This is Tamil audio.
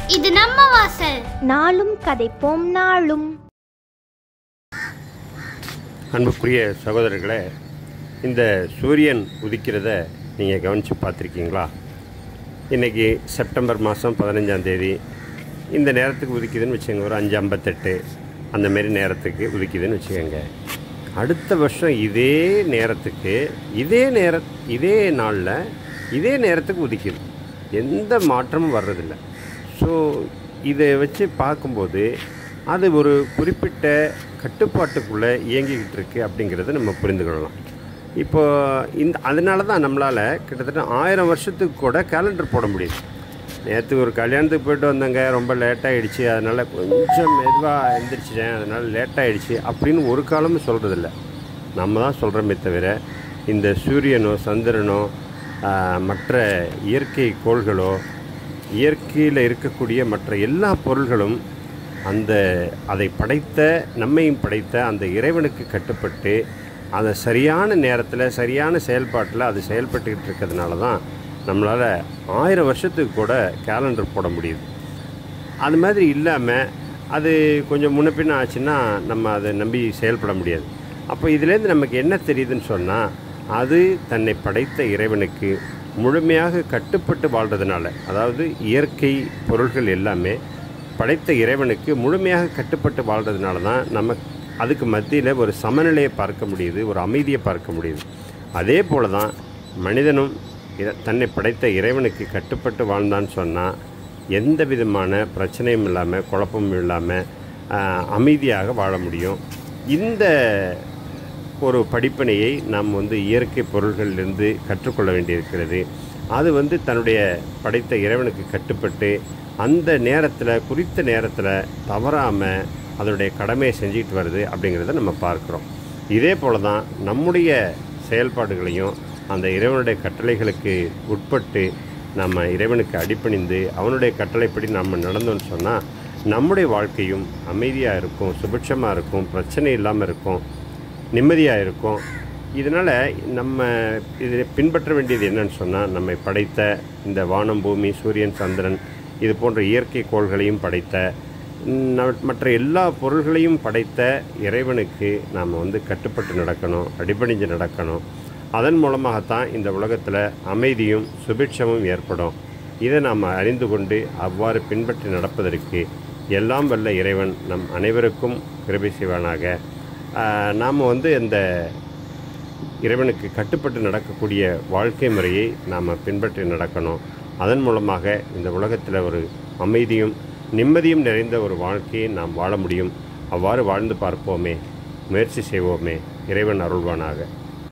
இது நம்ம வாசல் நாளும் கதைப்போம் நாளும் அன்புக்குரிய சகோதரர்களே இந்த சூரியன் உதிக்கிறத நீங்கள் கவனித்து பார்த்துருக்கீங்களா இன்றைக்கி செப்டம்பர் மாதம் பதினஞ்சாம் தேதி இந்த நேரத்துக்கு உதிக்குதுன்னு வச்சுக்கோங்க ஒரு அஞ்சு ஐம்பத்தெட்டு அந்த மாரி நேரத்துக்கு உதிக்குதுன்னு வச்சுக்கோங்க அடுத்த வருஷம் இதே நேரத்துக்கு இதே நேர இதே நாளில் இதே நேரத்துக்கு உதிக்குது எந்த மாற்றமும் வர்றதில்ல ஸோ இதை வச்சு பார்க்கும்போது அது ஒரு குறிப்பிட்ட கட்டுப்பாட்டுக்குள்ளே இயங்கிக்கிட்டு இருக்கு அப்படிங்கிறத நம்ம புரிந்து கொள்ளலாம் இப்போ இந்த அதனால தான் நம்மளால் கிட்டத்தட்ட ஆயிரம் வருஷத்துக்கு கூட கேலண்டர் போட முடியுது நேற்று ஒரு கல்யாணத்துக்கு போயிட்டு வந்தேங்க ரொம்ப லேட்டாகிடுச்சு அதனால் கொஞ்சம் மெதுவாக எந்திரிச்சிட்டேன் அதனால் லேட்டாகிடுச்சு அப்படின்னு ஒரு காலமும் சொல்கிறதில்ல நம்ம தான் சொல்கிறோமே தவிர இந்த சூரியனோ சந்திரனோ ஆஹ், மற்ற இயற்கை கோள்களோ இயற்கையில் இருக்கக்கூடிய மற்ற எல்லா பொருள்களும் அந்த அதை படைத்த நம்மையும் படைத்த அந்த இறைவனுக்கு கட்டுப்பட்டு அதை சரியான நேரத்தில் சரியான செயல்பாட்டில் அது செயல்பட்டுக்கிட்டு இருக்கிறதுனால தான் நம்மளால் ஆயிரம் வருஷத்துக்கு கூட கேலண்டர் போட முடியுது அது மாதிரி இல்லாமல் அது கொஞ்சம் முன்ன பின்ன ஆச்சுன்னா நம்ம அதை நம்பி செயல்பட முடியாது அப்போ இதுலேருந்து நமக்கு என்ன தெரியுதுன்னு சொன்னால் அது தன்னை படைத்த இறைவனுக்கு முழுமையாக கட்டுப்பட்டு வாழ்கிறதுனால அதாவது இயற்கை பொருள்கள் எல்லாமே படைத்த இறைவனுக்கு முழுமையாக கட்டுப்பட்டு வாழ்கிறதுனால தான் நம்ம அதுக்கு மத்தியில் ஒரு சமநிலையை பார்க்க முடியுது ஒரு அமைதியை பார்க்க முடியுது அதே போல தான் மனிதனும் இர- தன்னை படைத்த இறைவனுக்கு கட்டுப்பட்டு வாழ்ந்தான்னு சொன்னால் எந்த விதமான பிரச்சனையும் இல்லாமல் குழப்பமும் இல்லாமல் ஆஹ், அமைதியாக வாழ முடியும் இந்த ஒரு படிப்பினையை நாம் வந்து இயற்கை பொருள்களிலிருந்து கற்றுக்கொள்ள வேண்டியிருக்கிறது அது வந்து தன்னுடைய படைத்த இறைவனுக்கு கட்டுப்பட்டு அந்த நேரத்தில் குறித்த நேரத்தில் தவறாமல் அதனுடைய கடமையை செஞ்சுட்டு வருது அப்படிங்கிறத நம்ம பார்க்குறோம் இதே போல தான் நம்முடைய செயல்பாடுகளையும் அந்த இறைவனுடைய கட்டளைகளுக்கு உட்பட்டு நம்ம இறைவனுக்கு அடிபணிந்து அவனுடைய கட்டளைப்படி நம்ம நடந்தோம்னு சொன்னால் நம்முடைய வாழ்க்கையும் அமைதியாக இருக்கும் சுபிட்சமாக இருக்கும் பிரச்சனை இல்லாமல் இருக்கும் நிம்மதியாக இருக்கும் இதனால் நம்ம இதில் பின்பற்ற வேண்டியது என்னன்னு சொன்னால் நம்மை படைத்த இந்த வானம் பூமி சூரியன் சந்திரன் இது போன்ற இயற்கை கோள்களையும் படைத்த ந- மற்ற எல்லா பொருள்களையும் படைத்த இறைவனுக்கு நாம் வந்து கட்டுப்பட்டு நடக்கணும் அடிபணிஞ்சு நடக்கணும் அதன் மூலமாகத்தான் இந்த உலகத்தில் அமைதியும் சுபிட்சமும் ஏற்படும் இதை நாம் அறிந்து கொண்டு அவ்வாறு பின்பற்றி நடப்பதற்கு எல்லாம் வல்ல இறைவன் நம் அனைவருக்கும் கிருபை செய்வானாக நாம் வந்து இந்த இறைவனுக்கு கட்டுப்பட்டு நடக்கக்கூடிய வாழ்க்கை முறையை நாம் பின்பற்றி நடக்கணும் அதன் மூலமாக இந்த உலகத்தில் ஒரு அமைதியும் நிம்மதியும் நிறைந்த ஒரு வாழ்க்கையை நாம் வாழ முடியும் அவ்வாறு வாழ்ந்து பார்ப்போமே முயற்சி செய்வோமே இறைவன் அருள்வானாக